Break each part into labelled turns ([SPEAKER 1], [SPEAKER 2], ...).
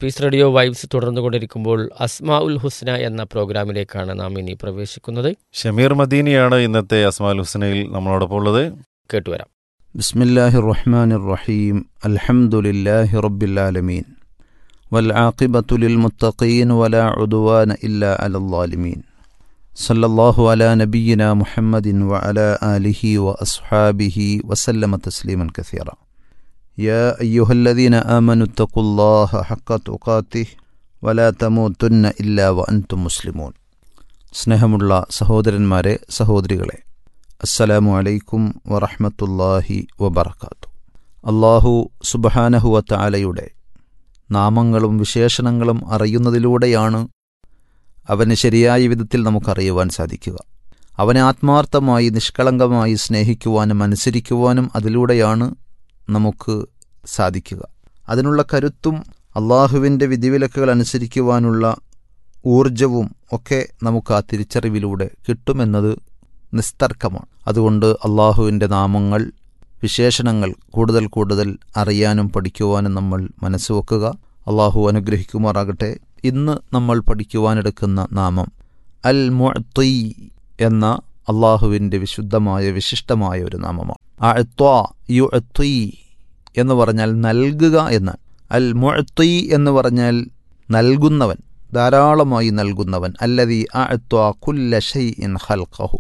[SPEAKER 1] piece radio vibes തുടർന്നുകൊണ്ടിരിക്കുമ്പോൾ അസ്മാ ഉൽ ഹുസ്ന എന്ന പ്രോഗ്രാമിലേക്കാണ് നാം ഇനി പ്രവേശിക്കുന്നത്
[SPEAKER 2] ഷമീർ മദീനിയാണ് ഇന്നത്തെ അസ്മാൽ ഹുസനയിൽ നമ്മളോടൊപ്പം ഉള്ളത്
[SPEAKER 1] കേട്ടുവരാം
[SPEAKER 3] بسم الله الرحمن الرحيم الحمد لله رب العالمين والعاقبة للمتقين ولا عدوان إلا على الظالمين صلى الله على نبينا محمد وعلى آله وأصحابه وسلم تسليما كثيرا يا أيها الذين آمنوا اتقوا الله حق تقاته ولا تموتن إلا وأنتم مسلمون സ്നേഹമുള്ള സഹോദരന്മാരെ സഹോദരികളെ അസ്സലാമു അലൈക്കും വറഹ്മത്തുള്ളാഹി വബർക്കാത്തു അള്ളാഹു സുബഹാനഹുവ താലയുടെ നാമങ്ങളും വിശേഷണങ്ങളും അറിയുന്നതിലൂടെയാണ് അവനെ ശരിയായ വിധത്തിൽ നമുക്കറിയുവാൻ സാധിക്കുക അവനെ ആത്മാർത്ഥമായി നിഷ്കളങ്കമായി സ്നേഹിക്കുവാനും അനുസരിക്കുവാനും അതിലൂടെയാണ് നമുക്ക് സാധിക്കുക അതിനുള്ള കരുത്തും അള്ളാഹുവിൻ്റെ വിധിവിലക്കുകൾ അനുസരിക്കുവാനുള്ള ഊർജവും ഒക്കെ നമുക്ക് ആ തിരിച്ചറിവിലൂടെ കിട്ടുമെന്നത് നിസ്തർക്കമാണ് അതുകൊണ്ട് അള്ളാഹുവിൻ്റെ നാമങ്ങൾ വിശേഷണങ്ങൾ കൂടുതൽ കൂടുതൽ അറിയാനും പഠിക്കുവാനും നമ്മൾ മനസ്സുവെക്കുക അള്ളാഹു അനുഗ്രഹിക്കുമാറാകട്ടെ ഇന്ന് നമ്മൾ പഠിക്കുവാനെടുക്കുന്ന നാമം അൽ മുഅത്തി എന്ന അള്ളാഹുവിൻ്റെ വിശുദ്ധമായ വിശിഷ്ടമായ ഒരു നാമമാണ് അഅത്വാ യു എന്ന് പറഞ്ഞാൽ നൽകുക എന്നാണ് അൽ മുഅത്തി എന്ന് പറഞ്ഞാൽ നൽകുന്നവൻ ധാരാളമായി നൽകുന്നവൻ അല്ലതി അഅത്വാ കുല്ല ഷൈഇൻ ഖൽഖഹു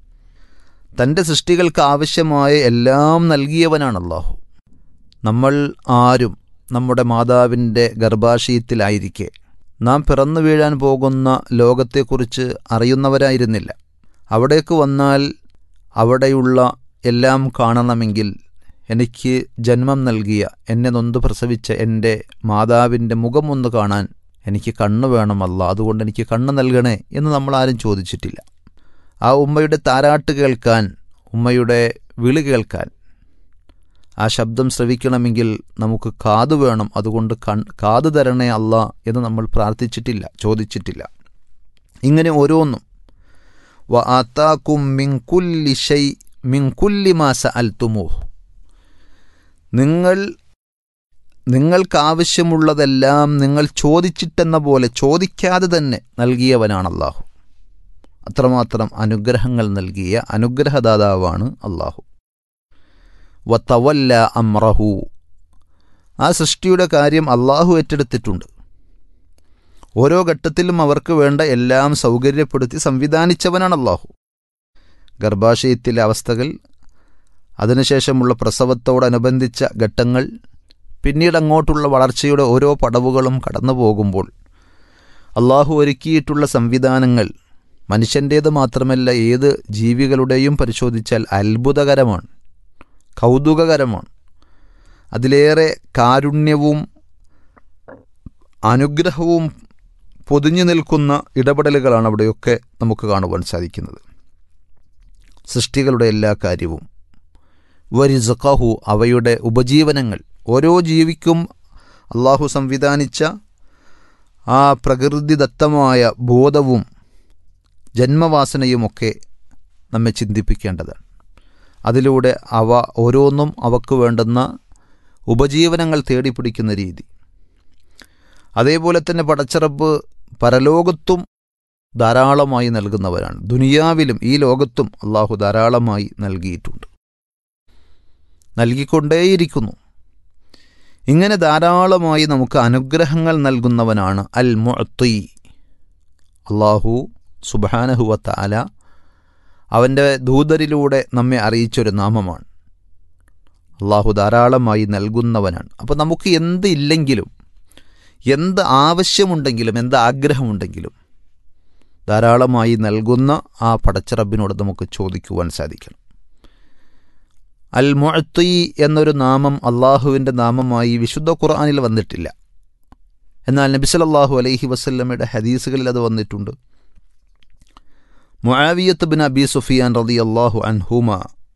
[SPEAKER 3] തൻ്റെ സൃഷ്ടികൾക്ക് ആവശ്യമായ എല്ലാം നൽകിയവനാണ് അള്ളാഹു നമ്മൾ ആരും നമ്മുടെ മാതാവിൻ്റെ ഗർഭാശയത്തിലായിരിക്കെ നാം പിറന്നു വീഴാൻ പോകുന്ന ലോകത്തെക്കുറിച്ച് അറിയുന്നവരായിരുന്നില്ല അവിടേക്ക് വന്നാൽ അവിടെയുള്ള എല്ലാം കാണണമെങ്കിൽ എനിക്ക് ജന്മം നൽകിയ എന്നെ നൊന്ത് പ്രസവിച്ച എൻ്റെ മാതാവിൻ്റെ മുഖം ഒന്ന് കാണാൻ എനിക്ക് കണ്ണ് വേണമല്ല അതുകൊണ്ട് എനിക്ക് കണ്ണ് നൽകണേ എന്ന് നമ്മൾ ആരും ചോദിച്ചിട്ടില്ല ആ ഉമ്മയുടെ താരാട്ട് കേൾക്കാൻ ഉമ്മയുടെ വിളി കേൾക്കാൻ ആ ശബ്ദം ശ്രവിക്കണമെങ്കിൽ നമുക്ക് കാത് വേണം അതുകൊണ്ട് കൺ കാത് തരണേ അല്ല എന്ന് നമ്മൾ പ്രാർത്ഥിച്ചിട്ടില്ല ചോദിച്ചിട്ടില്ല ഇങ്ങനെ ഓരോന്നും വ ആത്താക്കും മിങ്കുല്ലി ഷൈ മിങ്കുല്ലി മാസ അൽത്തുമോഹ് നിങ്ങൾ നിങ്ങൾക്കാവശ്യമുള്ളതെല്ലാം നിങ്ങൾ ചോദിച്ചിട്ടെന്ന പോലെ ചോദിക്കാതെ തന്നെ നൽകിയവനാണ് അള്ളാഹു അത്രമാത്രം അനുഗ്രഹങ്ങൾ നൽകിയ അനുഗ്രഹദാതാവാണ് അള്ളാഹു വത്തവല്ല അമ്രഹു ആ സൃഷ്ടിയുടെ കാര്യം അള്ളാഹു ഏറ്റെടുത്തിട്ടുണ്ട് ഓരോ ഘട്ടത്തിലും അവർക്ക് വേണ്ട എല്ലാം സൗകര്യപ്പെടുത്തി സംവിധാനിച്ചവനാണ് അള്ളാഹു ഗർഭാശയത്തിലെ അവസ്ഥകൾ അതിനുശേഷമുള്ള പ്രസവത്തോടനുബന്ധിച്ച ഘട്ടങ്ങൾ പിന്നീട് അങ്ങോട്ടുള്ള വളർച്ചയുടെ ഓരോ പടവുകളും കടന്നു പോകുമ്പോൾ അള്ളാഹു ഒരുക്കിയിട്ടുള്ള സംവിധാനങ്ങൾ മനുഷ്യൻ്റേത് മാത്രമല്ല ഏത് ജീവികളുടെയും പരിശോധിച്ചാൽ അത്ഭുതകരമാണ് കൗതുകകരമാണ് അതിലേറെ കാരുണ്യവും അനുഗ്രഹവും പൊതിഞ്ഞു നിൽക്കുന്ന ഇടപെടലുകളാണ് അവിടെയൊക്കെ നമുക്ക് കാണുവാൻ സാധിക്കുന്നത് സൃഷ്ടികളുടെ എല്ലാ കാര്യവും വരിസഖഹു അവയുടെ ഉപജീവനങ്ങൾ ഓരോ ജീവിക്കും അള്ളാഹു സംവിധാനിച്ച ആ പ്രകൃതിദത്തമായ ബോധവും ജന്മവാസനയുമൊക്കെ നമ്മെ ചിന്തിപ്പിക്കേണ്ടതാണ് അതിലൂടെ അവ ഓരോന്നും അവക്ക് വേണ്ടുന്ന ഉപജീവനങ്ങൾ തേടിപ്പിടിക്കുന്ന രീതി അതേപോലെ തന്നെ പടച്ചിറപ്പ് പരലോകത്തും ധാരാളമായി നൽകുന്നവരാണ് ദുനിയാവിലും ഈ ലോകത്തും അള്ളാഹു ധാരാളമായി നൽകിയിട്ടുണ്ട് നൽകിക്കൊണ്ടേയിരിക്കുന്നു ഇങ്ങനെ ധാരാളമായി നമുക്ക് അനുഗ്രഹങ്ങൾ നൽകുന്നവനാണ് അൽ മുഅത്തി അള്ളാഹു സുബാനഹുവത്ത അല അവൻ്റെ ദൂതരിലൂടെ നമ്മെ അറിയിച്ചൊരു നാമമാണ് അള്ളാഹു ധാരാളമായി നൽകുന്നവനാണ് അപ്പോൾ നമുക്ക് എന്ത് ഇല്ലെങ്കിലും എന്ത് ആവശ്യമുണ്ടെങ്കിലും എന്ത് ആഗ്രഹമുണ്ടെങ്കിലും ധാരാളമായി നൽകുന്ന ആ പടച്ചിറബിനോട് നമുക്ക് ചോദിക്കുവാൻ സാധിക്കണം അൽ മുഅത്തി എന്നൊരു നാമം അള്ളാഹുവിൻ്റെ നാമമായി വിശുദ്ധ ഖുർആാനിൽ വന്നിട്ടില്ല എന്നാൽ നബി സല്ലല്ലാഹു അലൈഹി വസല്ലമയുടെ ഹദീസുകളിൽ അത് വന്നിട്ടുണ്ട് മുആവിയത്ത് ബിൻ അബി സുഫിയാൻ റതി അള്ളാഹു അൻഹുമ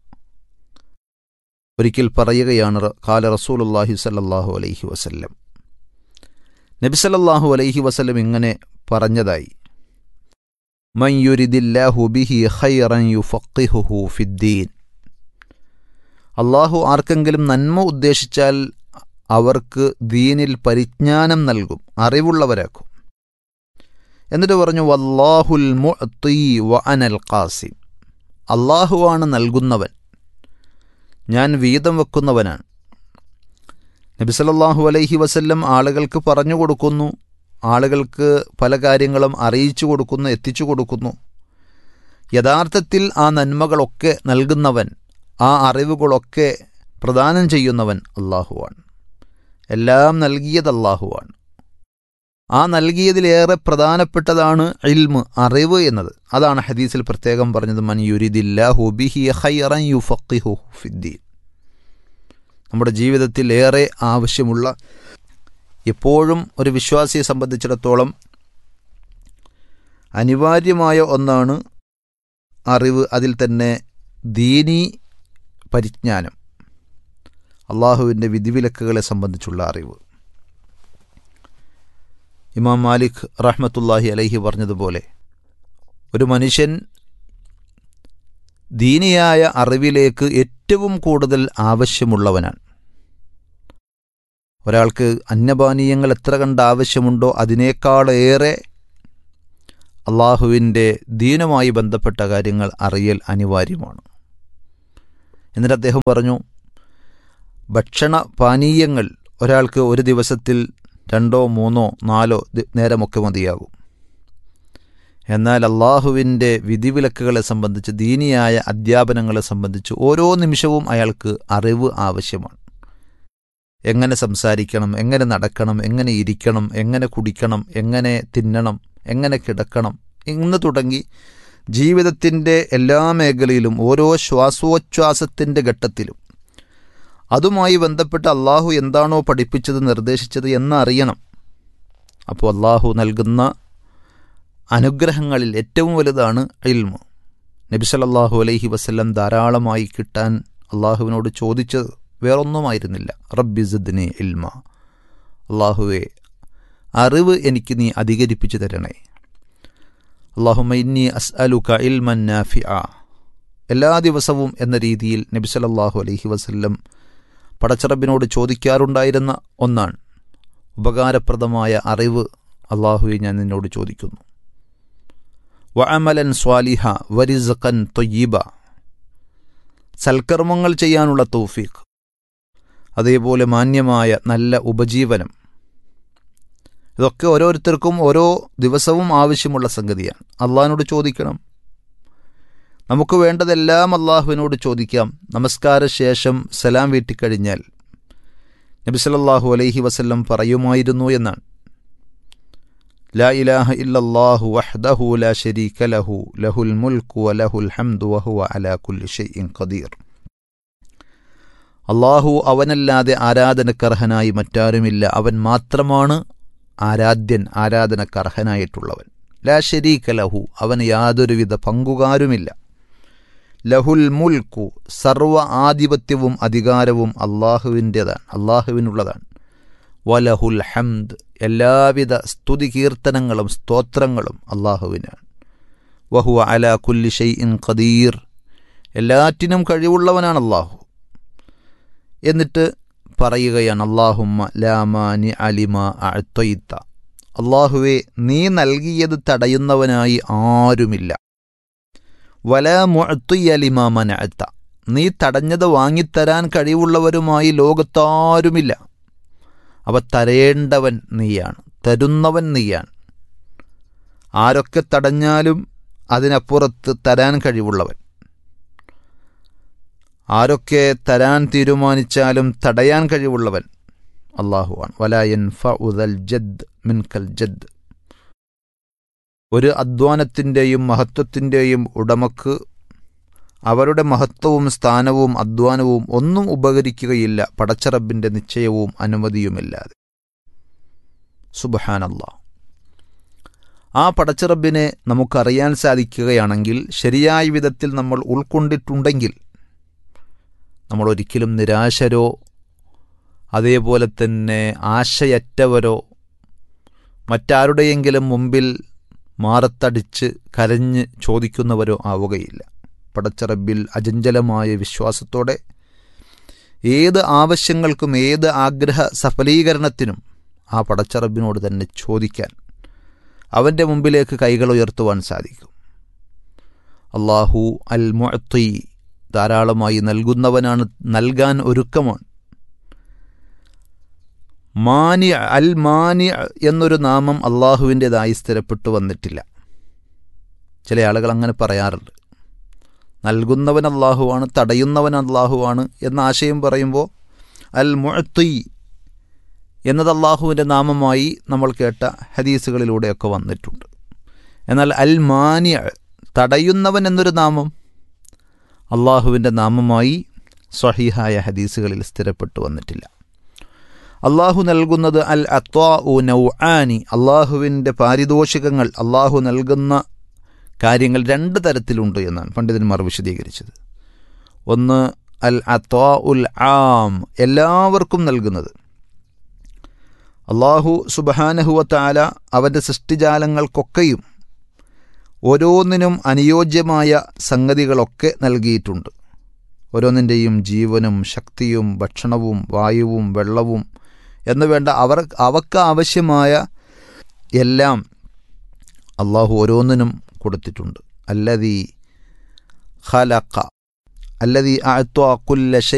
[SPEAKER 3] ഒരിക്കൽ പറയുകയാണ് കാല റസൂലുല്ലാഹി സല്ലല്ലാഹു അലൈഹി വസല്ലം നബി സല്ലല്ലാഹു അലൈഹി വസല്ലം ഇങ്ങനെ പറഞ്ഞതായി മൻ യുരിദില്ലാഹു ബിഹി ഖൈറൻ യുഫഖിഹുഹു ഫിദ്ദീൻ അള്ളാഹു ആർക്കെങ്കിലും നന്മ ഉദ്ദേശിച്ചാൽ അവർക്ക് ദീനിൽ പരിജ്ഞാനം നൽകും അറിവുള്ളവരാക്കും എന്നിട്ട് പറഞ്ഞു വല്ലാഹുൽ മുഅ്തി വ അനൽ ഖാസിം അള്ളാഹുവാണ് നൽകുന്നവൻ ഞാൻ വീതം വെക്കുന്നവനാണ് നബി സല്ലല്ലാഹു അലൈഹി വസല്ലം ആളുകൾക്ക് പറഞ്ഞു കൊടുക്കുന്നു ആളുകൾക്ക് പല കാര്യങ്ങളും അറിയിച്ചു കൊടുക്കുന്നു എത്തിച്ചു കൊടുക്കുന്നു യഥാർത്ഥത്തിൽ ആ നന്മകളൊക്കെ നൽകുന്നവൻ ആ അറിവുകളൊക്കെ പ്രദാനം ചെയ്യുന്നവൻ അള്ളാഹുവാണ് എല്ലാം നൽകിയത് അള്ളാഹുവാണ് ആ നൽകിയതിലേറെ പ്രധാനപ്പെട്ടതാണ് ഇൽമ് അറിവ് എന്നത് അതാണ് ഹദീസിൽ പ്രത്യേകം പറഞ്ഞത് മൻ യുരിദില്ലാഹു ബിഹി ഖൈറൻ യുഫഖിഹു ഫിദ്ദീൻ നമ്മുടെ ജീവിതത്തിൽ ഏറെ ആവശ്യമുള്ള എപ്പോഴും ഒരു വിശ്വാസിയെ സംബന്ധിച്ചിടത്തോളം അനിവാര്യമായ ഒന്നാണ് അറിവ് അതിൽ തന്നെ ദീനീ പരിജ്ഞാനം അള്ളാഹുവിൻ്റെ വിധിവിലക്കുകളെ സംബന്ധിച്ചുള്ള അറിവ് ഇമാം മാലിക് റഹ്മത്തുല്ലാഹി അലൈഹി പറഞ്ഞതുപോലെ ഒരു മനുഷ്യൻ ദീനിയായ അറിവിലേക്ക് ഏറ്റവും കൂടുതൽ ആവശ്യമുള്ളവനാണ് ഒരാൾക്ക് അന്നപാനീയങ്ങൾ എത്ര കണ്ട് ആവശ്യമുണ്ടോ അതിനേക്കാളേറെ അള്ളാഹുവിൻ്റെ ദീനുമായി ബന്ധപ്പെട്ട കാര്യങ്ങൾ അറിയൽ അനിവാര്യമാണ് എന്നിട്ട് അദ്ദേഹം പറഞ്ഞു ഭക്ഷണ പാനീയങ്ങൾ ഒരാൾക്ക് ഒരു ദിവസത്തിൽ രണ്ടോ മൂന്നോ നാലോ നേരമൊക്കെ മതിയാകും എന്നാൽ അള്ളാഹുവിൻ്റെ വിധിവിലക്കുകളെ സംബന്ധിച്ച് ദീനിയായ അധ്യാപനങ്ങളെ സംബന്ധിച്ച് ഓരോ നിമിഷവും അയാൾക്ക് അറിവ് ആവശ്യമാണ് എങ്ങനെ സംസാരിക്കണം എങ്ങനെ നടക്കണം എങ്ങനെ ഇരിക്കണം എങ്ങനെ കുടിക്കണം എങ്ങനെ തിന്നണം എങ്ങനെ കിടക്കണം ഇന്ന് തുടങ്ങി ജീവിതത്തിൻ്റെ എല്ലാ മേഖലയിലും ഓരോ ശ്വാസോച്ഛ്വാസത്തിൻ്റെ ഘട്ടത്തിലും അതുമായി ബന്ധപ്പെട്ട് അള്ളാഹു എന്താണോ പഠിപ്പിച്ചത് നിർദ്ദേശിച്ചത് എന്നറിയണം അപ്പോൾ അള്ളാഹു നൽകുന്ന അനുഗ്രഹങ്ങളിൽ ഏറ്റവും വലുതാണ് ഇൽമു നബി സല്ലല്ലാഹു അലൈഹി വസല്ലം ധാരാളമായി കിട്ടാൻ അള്ളാഹുവിനോട് ചോദിച്ചത് വേറൊന്നുമായിരുന്നില്ല റബ്ബി സിദ്നി ഇൽമ അള്ളാഹുവെ അറിവ് എനിക്ക് നീ അധികരിപ്പിച്ചു തരണേ അള്ളാഹുമ ഇന്നി അസ് അലുക ഇൽമൻ നാഫി എല്ലാ ദിവസവും എന്ന രീതിയിൽ നബി സല്ലല്ലാഹു അലൈഹി വസല്ലം പടച്ചറബിനോട് ചോദിക്കാറുണ്ടായിരുന്ന ഒന്നാണ് ഉപകാരപ്രദമായ അറിവ് അള്ളാഹുവെ ഞാൻ നിന്നോട് ചോദിക്കുന്നു വഅമലൻ സ്വാലിഹ വരിസഖൻ തൊയ്യീബ സൽക്കർമ്മങ്ങൾ ചെയ്യാനുള്ള തൗഫീഖ് അതേപോലെ മാന്യമായ നല്ല ഉപജീവനം ഇതൊക്കെ ഓരോരുത്തർക്കും ഓരോ ദിവസവും ആവശ്യമുള്ള സംഗതിയാണ് അള്ളാഹിനോട് ചോദിക്കണം നമുക്ക് വേണ്ടതെല്ലാം അള്ളാഹുവിനോട് ചോദിക്കാം നമസ്കാര ശേഷം സലാം വീട്ടിക്കഴിഞ്ഞാൽ നബി സല്ലല്ലാഹു അലൈഹി വസല്ലം പറയുമായിരുന്നു എന്നാണ് ലാ ഇലാഹ ഇല്ലല്ലാഹു വഹ്ദഹു ലാ ശരീക ലഹു ലഹുൽ മുൽക്കു വലഹുൽ ഹംദു വഹുവ അലാ കുല്ലി ഷൈഇൻ ഖദീർ അള്ളാഹു അവനല്ലാതെ ആരാധനക്കർഹനായി മറ്റാരുമില്ല അവൻ മാത്രമാണ് ആരാധ്യൻ ആരാധനക്കർഹനായിട്ടുള്ളവൻ ലാ ശരീക ലഹു അവന് യാതൊരുവിധ പങ്കുകാരുമില്ല ലഹുൽ മുൽക്കു സർവ ആധിപത്യവും അധികാരവും അള്ളാഹുവിൻ്റെതാണ് അള്ളാഹുവിനുള്ളതാണ് വലഹുൽ ഹംദ് എല്ലാവിധ സ്തുതി കീർത്തനങ്ങളും സ്തോത്രങ്ങളും അള്ളാഹുവിനാണ് വഹു അല കുല്ലി ഷെയ് ഇൻ ഖദീർ എല്ലാറ്റിനും കഴിവുള്ളവനാണ് അള്ളാഹു എന്നിട്ട് പറയുകയാണ് അള്ളാഹുമ്മ ലാമാനി അലിമ അഴ്ത്തൊയ്ത്ത അള്ളാഹുവെ നീ നൽകിയത് തടയുന്നവനായി ആരുമില്ല വല മുഴത്തുയ്യലിമ മനഅത്ത നീ തടഞ്ഞത് വാങ്ങിത്തരാൻ കഴിവുള്ളവരുമായി ലോകത്താരുമില്ല അവ തരേണ്ടവൻ നീയാണ് തരുന്നവൻ നീയാണ് ആരൊക്കെ തടഞ്ഞാലും അതിനപ്പുറത്ത് തരാൻ കഴിവുള്ളവൻ ആരൊക്കെ തരാൻ തീരുമാനിച്ചാലും തടയാൻ കഴിവുള്ളവൻ അള്ളാഹുവാണ് വലായൻ ഫുദൽ ജദ് മിൻകൽ ജദ് ഒരു അധ്വാനത്തിൻ്റെയും മഹത്വത്തിൻ്റെയും ഉടമക്ക് അവരുടെ മഹത്വവും സ്ഥാനവും അധ്വാനവും ഒന്നും ഉപകരിക്കുകയില്ല പടച്ചറബിൻ്റെ നിശ്ചയവും അനുമതിയുമില്ലാതെ സുബഹാനല്ലാ ആ പടച്ചിറബിനെ നമുക്കറിയാൻ സാധിക്കുകയാണെങ്കിൽ ശരിയായ വിധത്തിൽ നമ്മൾ ഉൾക്കൊണ്ടിട്ടുണ്ടെങ്കിൽ നമ്മൾ ഒരിക്കലും നിരാശരോ അതേപോലെ തന്നെ ആശയറ്റവരോ മറ്റാരുടെയെങ്കിലും മുമ്പിൽ മാറത്തടിച്ച് കരഞ്ഞ് ചോദിക്കുന്നവരോ ആവുകയില്ല പടച്ചറബിൽ അജഞ്ചലമായ വിശ്വാസത്തോടെ ഏത് ആവശ്യങ്ങൾക്കും ഏത് ആഗ്രഹ സഫലീകരണത്തിനും ആ പടച്ചറബിനോട് തന്നെ ചോദിക്കാൻ അവൻ്റെ മുമ്പിലേക്ക് കൈകൾ ഉയർത്തുവാൻ സാധിക്കും അള്ളാഹു അൽ മുഅത്തി ധാരാളമായി നൽകുന്നവനാണ് നൽകാൻ ഒരുക്കമാണ് മാനി അൽ മാനി എന്നൊരു നാമം അള്ളാഹുവിൻ്റെതായി സ്ഥിരപ്പെട്ടു വന്നിട്ടില്ല ചില ആളുകൾ അങ്ങനെ പറയാറുണ്ട് നൽകുന്നവൻ അള്ളാഹുവാണ് തടയുന്നവൻ അള്ളാഹുവാണ് എന്ന ആശയം പറയുമ്പോൾ അൽ മുഅത്തി എന്നത് അള്ളാഹുവിൻ്റെ നാമമായി നമ്മൾ കേട്ട ഹദീസുകളിലൂടെയൊക്കെ വന്നിട്ടുണ്ട് എന്നാൽ അൽ മാനിയ തടയുന്നവൻ എന്നൊരു നാമം അള്ളാഹുവിൻ്റെ നാമമായി സ്വഹീഹായ ഹദീസുകളിൽ സ്ഥിരപ്പെട്ടു വന്നിട്ടില്ല അള്ളാഹു നൽകുന്നത് അൽ അത്വാ ഉ നൗആനി അള്ളാഹുവിൻ്റെ പാരിതോഷികങ്ങൾ അള്ളാഹു നൽകുന്ന കാര്യങ്ങൾ രണ്ട് തരത്തിലുണ്ട് എന്നാണ് പണ്ഡിതന്മാർ വിശദീകരിച്ചത് ഒന്ന് അൽ അത്വാ ഉൽ ആം എല്ലാവർക്കും നൽകുന്നത് അള്ളാഹു സുബഹാനഹുവത്താല അവൻ്റെ സൃഷ്ടിജാലങ്ങൾക്കൊക്കെയും ഓരോന്നിനും അനുയോജ്യമായ സംഗതികളൊക്കെ നൽകിയിട്ടുണ്ട് ഓരോന്നിൻ്റെയും ജീവനും ശക്തിയും ഭക്ഷണവും വായുവും വെള്ളവും എന്ന് വേണ്ട അവർ അവക്ക് ആവശ്യമായ എല്ലാം അള്ളാഹു ഓരോന്നിനും കൊടുത്തിട്ടുണ്ട് അല്ലതി ഖലഖ അല്ലതി അഅത്വ കുല്ല